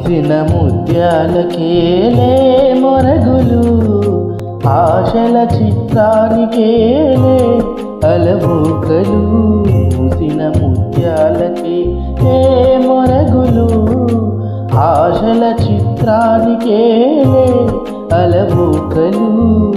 మూసిన ముత్యాలకేలే మొరగులు ఆశల చిత్రానికేలే అలవోకలు మూసిన ముత్యాలకే ఏ మొరగులు ఆశల చిత్రానికేలే అలవోకలు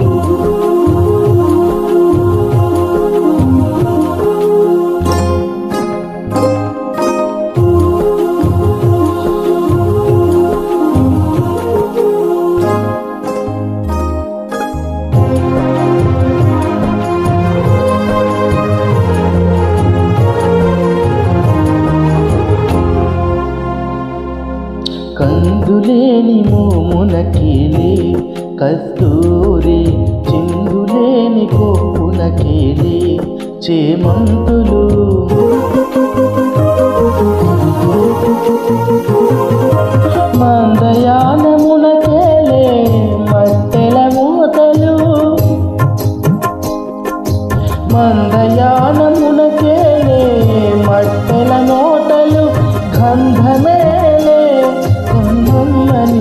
కందులేని మోమునకేలే కస్తూరి చిందులేని కొప్పునకేలే చేమంతులు మందయానమునకేలే మట్టెల మూతలు మందయానమునకేలే మట్టెల నోటలు గంధమేలే కొమ్మని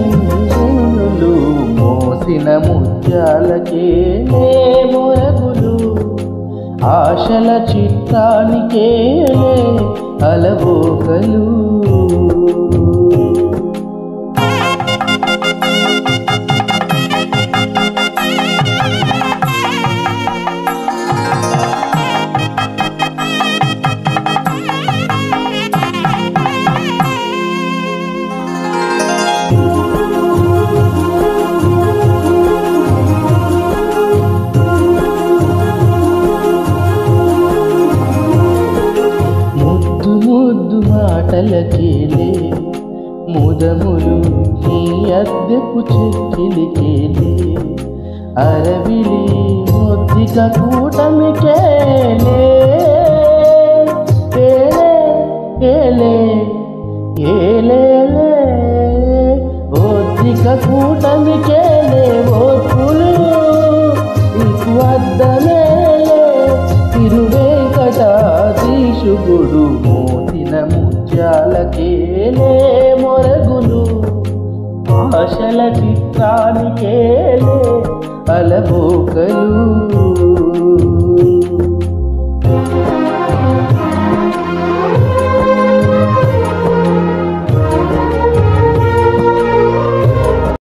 మోసిన ముత్యాలకేలే మొరగులు ఆశల చిత్తానికేలే అలవోకలు ముద్దు ముద్దు మాటలకేలే ముదములు నీ అద్దెపు చెక్కిలికేలే అరవిలి ముద్దిక కూటమికేలే ఏలే ఏలే ఏలేలే ఒద్దిక కూటమికేలే ఓర్పులు నీకు అద్దమేలే తిరువేంకటాధీశుగుడు మోతిన ముత్యాలకేలే మొరగులు ఆశల చిత్రానికేలే అలబోకలు